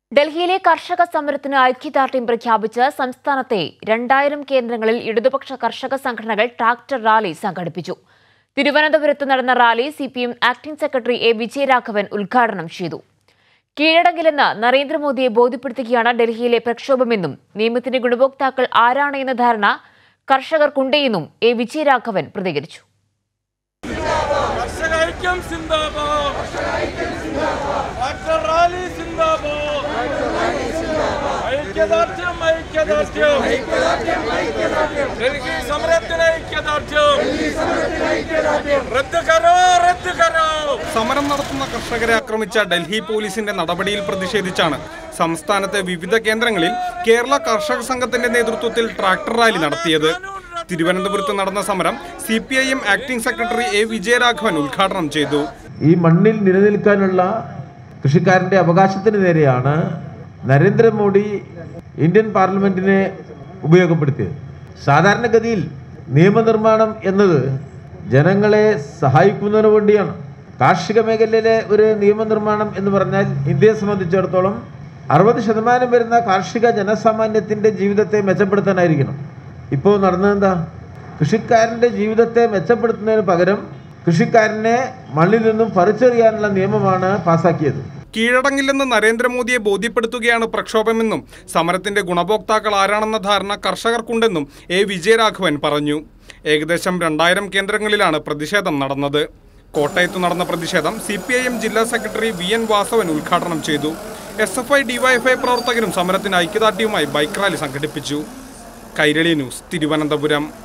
ഡൽഹിയിലെ കർഷക സമരത്തിന് ഐക്യദാർഢ്യം പ്രഖ്യാപിച്ച് സംസ്ഥാനത്തെ രണ്ടായിരം കേന്ദ്രങ്ങളിൽ ഇടതുപക്ഷ കർഷക സംഘടനകൾ ട്രാക്ടർ റാലി സംഘടിപ്പിച്ചു തിരുവനന്തപുരത്ത് നടന്ന rally C P M acting secretary A Vijayaraghavan ഉദ്ഘാടനം ചെയ്തു കീഴടങ്ങില്ലെന്ന് നരേന്ദ്രമോദിയെ ബോധ്യപ്പെടുത്തുകയാണ് ഡൽഹിയിലെ പ്രക്ഷോഭമെന്നും നിയമത്തിന്റെ ഗുണഭോക്താക്കൾ ആരാണ് എന്ന ധാരണ കർഷകർക്കുണ്ടെന്നും എ വിജയരാഘവൻ പ്രതികരിച്ചു കർഷക ഐക്യം സിന്ദാബാദ് ഡോക്ടർ റാലി സിന്ദാബാദ് ഐക്യദാർഢ്യം ഐക്യദാർഢ്യം ഡൽഹി സമരത്തിന് ഐക്യദാർഢ്യം റദ്ദ് കരോ റദ്ദ് കരോ സമരം നടത്തുന്ന കർഷകരെ ആക്രമിച്ച ഡൽഹി പോലീസിന്റെ നടപടിയിൽ പ്രതിഷേധിച്ചാണ് സംസ്ഥാനത്തെ വിവിധ കേന്ദ്രങ്ങളിൽ കേരള കർഷക സംഘത്തിന്റെ നേതൃത്വത്തിൽ ട്രാക്ടർ റാലി നടത്തിയത് തിരുവനന്തപുരത്ത് നടന്ന സമരം C P I M acting secretary A Vijayaraghavan ഉദ്ഘാടനം ചെയ്തു ഈ മണ്ണിൽ നിലനിൽക്കാനുള്ള കൃഷിക്കാരൻ്റെ അവകാശത്തിന് നേരെയാണ് നരേന്ദ്രമോദി ഇന്ത്യൻ പാർലമെന്റിനെ ഉപയോഗപ്പെടുത്തിയത് സാധാരണഗതിയിൽ നിയമനിർമ്മാണം എന്നത് ജനങ്ങളെ സഹായിക്കുന്നതിന് വേണ്ടിയാണ് കാർഷിക മേഖലയിലെ ഒരു നിയമനിർമ്മാണം എന്ന് പറഞ്ഞാൽ ഇന്ത്യയെ സംബന്ധിച്ചിടത്തോളം അറുപത് ശതമാനം വരുന്ന കാർഷിക ജനസാമാന്യത്തിൻ്റെ ജീവിതത്തെ മെച്ചപ്പെടുത്താനായിരിക്കണം ഇപ്പോൾ നടന്നതെന്താ കൃഷിക്കാരൻ്റെ ജീവിതത്തെ മെച്ചപ്പെടുത്തുന്നതിന് പകരം കൃഷിക്കാരനെ മണ്ണിൽ നിന്നും പറിച്ചെറിയാനുള്ള നിയമമാണ് പാസാക്കിയത് കീഴടങ്ങില്ലെന്ന് നരേന്ദ്രമോദിയെ ബോധ്യപ്പെടുത്തുകയാണ് പ്രക്ഷോഭമെന്നും സമരത്തിന്റെ ഗുണഭോക്താക്കൾ ആരാണെന്ന ധാരണ കർഷകർക്കുണ്ടെന്നും എ വിജയരാഘവൻ പറഞ്ഞു ഏകദേശം രണ്ടായിരം കേന്ദ്രങ്ങളിലാണ് പ്രതിഷേധം നടന്നത് കോട്ടയത്ത് നടന്ന പ്രതിഷേധം സി പി ഐ എം ജില്ലാ സെക്രട്ടറി വി എൻ വാസവൻ ഉദ്ഘാടനം ചെയ്തു എസ് എഫ് ഐ ഡിവൈഎഫ്ഐ പ്രവർത്തകരും സമരത്തിന് ഐക്യദാർഢ്യവുമായി ബൈക്ക് റാലി സംഘടിപ്പിച്ചു കൈരളി ന്യൂസ് തിരുവനന്തപുരം